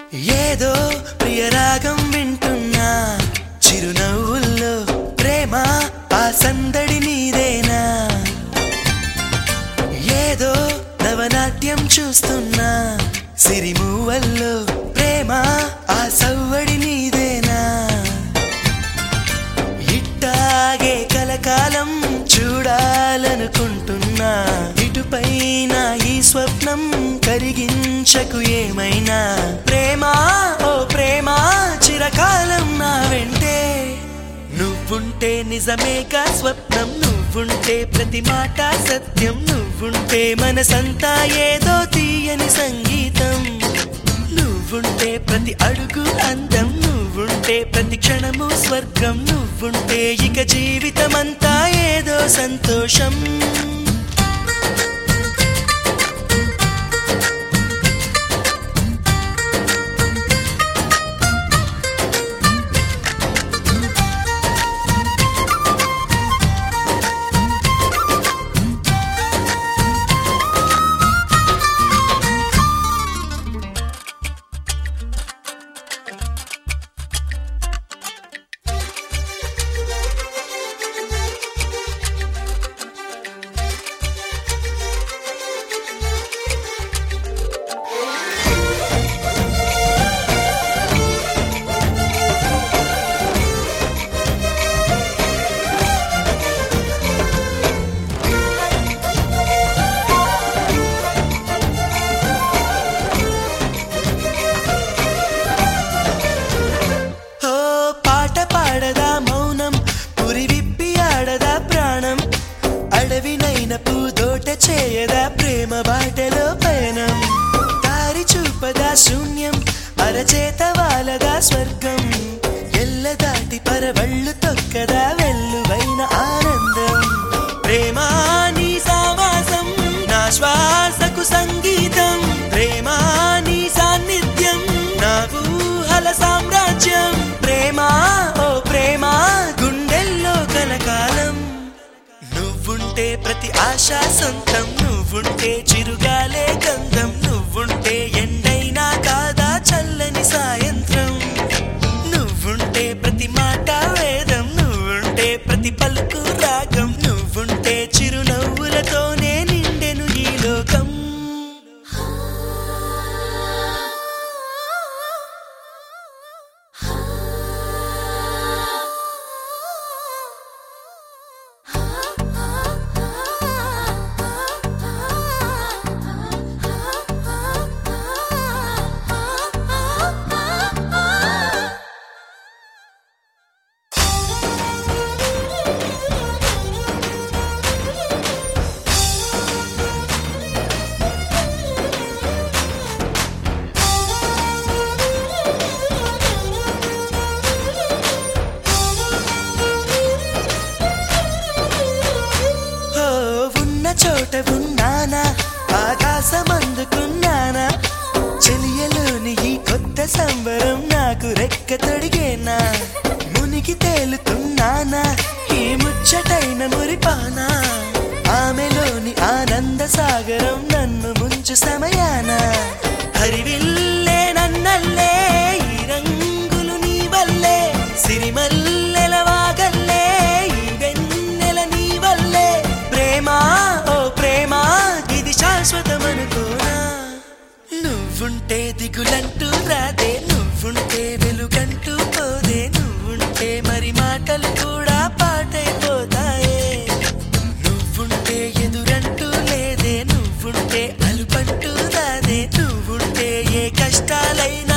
ఏదో ప్రియరాగం వింటున్నా చిరునవ్వుల్లో ప్రేమ ఆ సందడి నీదేనా ఏదో నవనాట్యం చూస్తున్నా సిరిమూవల్లో ప్రేమ ఆ సవ్వడి నీదేనా ఇట్టాగే కలకాలం చూడాలనుకుంటున్నా ఇటుపైన ఈ స్వప్నం కరిగించకు ఏమైనా ప్రేమ ఓ ప్రేమ చిరకాలం నా వెంటే నువ్వుంటే నిజమేగా స్వప్నం నువ్వుంటే ప్రతి మాట సత్యం నువ్వుంటే మనసంతా ఏదో తీయని సంగీతం నువ్వుంటే ప్రతి అడుగు అందం నువ్వుంటే ప్రతి క్షణము స్వర్గం నువ్వుంటే ఇక జీవితమంతా ఏదో సంతోషం ఓ పాట పాడదా మౌనం పురి విప్పి ఆడదా ప్రాణం అడవినైన పూదోట చేయదా ప్రేమ బాటలో పయనం దారి చూపదా శూన్యం అరచేత వాలదా స్వర్గం ఎల్ల దాటి పరవళ్ళు తొక్కదా వెల్లువైన ఆనందం ప్రేమ నీ సావాసం నా శ్వాసకు సంగీతం ప్రేమ నీ సాన్నిధ్యం నా ఊహల సామ్రాజ్యం ప్రేమ ఓ ప్రేమ గుండెల్లో కలకాలం నువ్వుంటే ప్రతి ఆశ సొంతం నువ్వుంటే చిరుగాలే గంధం నువ్వుంటే ఎండైనా కాదా చల్లని సాయంత్రం నువ్వుంటే ప్రతి మాట వేదం నువ్వుంటే ప్రతి పలుకు రాగం నువ్వుంటే చిరునవ్వులతోనే నిండెను ఈ లోకం ఓ ఉన్న చోట ఉన్నానా ఆకాశం అందుకున్నానా చెలియలోని ఈ కొత్త సంబరం నాకు రెక్క తొడిగేనా మునిగి తేలుతున్నానా ఈ ముచ్చటైన మురిపానా ఆమెలోని ఆనంద సాగరం నన్ను ముంచు సమయాన హరివిల్లే నన్నల్లే ఈ రంగులు నీ వల్లే సిరిమల్లెల వాగల్లే ఈ వెన్నెల నీ వల్లే ప్రేమ ఓ ప్రేమ ఇది శాశ్వతమనుకోనా నువ్వుంటే దిగులంటూ రాదే నువ్వుంటే వెలుగంటూ పోదే నువ్వుంటే మరి మాటలు కూడా పాటైపోతాయే నువ్వుంటే ఎదురంటూ లేదే నువ్వుంటే అలుపంటూ రాదే నువ్వుంటే ఏ కష్టాలైనా